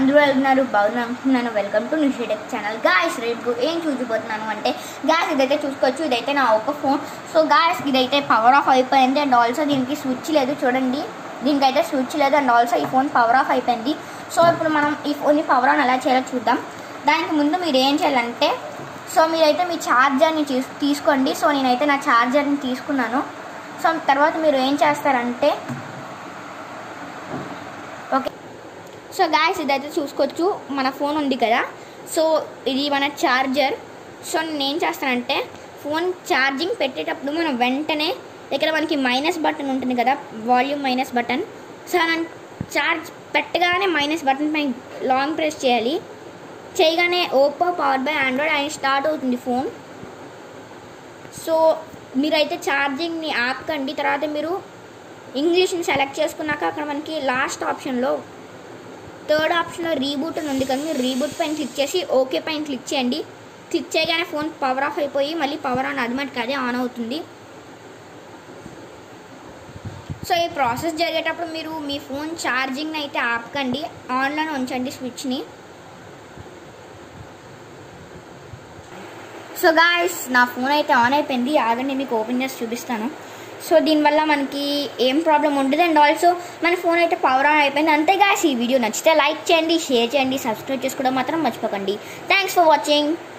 అందరూ వెళ్తున్నారు బాగున్నా అనుకుంటున్నాను welcome to Nishetech channel guys రేపు ఏం చూసిపోతున్నాను అంటే గాయస్ ఇదైతే చూసుకోవచ్చు ఇదైతే నా ఒక ఫోన్ సో గాయస్ ఇదైతే పవర్ ఆఫ్ అయిపోయింది అండ్ ఆల్సో దీనికి స్విచ్ లేదు చూడండి దీనికైతే స్విచ్ లేదు అండ్ ఆల్సో ఈ ఫోన్ పవర్ ఆఫ్ అయిపోయింది సో ఇప్పుడు మనం ఈ ఫోన్ని పవర్ ఆన్ ఎలా చేయాలో చూద్దాం దానికి ముందు మీరు ఏం చేయాలంటే సో మీరైతే మీ ఛార్జర్ని తీస్- తీసుకోండి సో నేనైతే నా ఛార్జర్ని తీసుకున్నాను సో తర్వాత మీరు ఏం చేస్తారంటే ఓకే సో గాయస్ ఇదైతే చూసుకోవచ్చు మన ఫోన్ ఉంది కదా సో ఇది మన ఛార్జర్ సో నేను ఏం చేస్తానంటే ఫోన్ ఛార్జింగ్ పెట్టేటప్పుడు మనం వెంటనే ఇక్కడ మనకి మైనస్ బటన్ ఉంటుంది కదా వాల్యూమ్ మైనస్ బటన్ సో మనం ఛార్జ్ పెట్టగానే మైనస్ బటన్ పైన లాంగ్ ప్రెస్ చేయాలి చేయగానే ఓప్పో పవర్ బై ఆండ్రాయిడ్ అని స్టార్ట్ అవుతుంది ఫోన్ సో మీరైతే ఛార్జింగ్ని ఆపకండి తర్వాత మీరు ఇంగ్లీష్ని సెలెక్ట్ చేసుకున్నాక అక్కడ మనకి లాస్ట్ ఆప్షన్లో థర్డ్ ఆప్షన్లో రీబూట్ అని ఉంది కదా మీరు రీబూట్ పైన క్లిక్ చేసి ఓకే పైన క్లిక్ చేయండి క్లిక్ చేయగానే ఫోన్ పవర్ ఆఫ్ అయిపోయి మళ్ళీ పవర్ ఆన్ అది మటుకు అదే ఆన్ అవుతుంది సో ఈ ప్రాసెస్ జరిగేటప్పుడు మీరు మీ ఫోన్ ఛార్జింగ్ని అయితే ఆపకండి ఆన్లోనే ఉంచండి స్విచ్ని సో గాయస్ నా ఫోన్ అయితే ఆన్ అయిపోయింది ఆగండి మీకు ఓపెన్ చేసి చూపిస్తాను సో దీనివల్ల మనకి ఏం ప్రాబ్లం ఉండదు అండ్ ఆల్సో మన ఫోన్ అయితే పవర్ ఆన్ అయిపోయింది అంతే గాయస్ ఈ వీడియో నచ్చితే లైక్ చేయండి షేర్ చేయండి సబ్స్క్రైబ్ చేసుకోవడం మాత్రం మర్చిపోకండి థ్యాంక్స్ ఫర్ వాచింగ్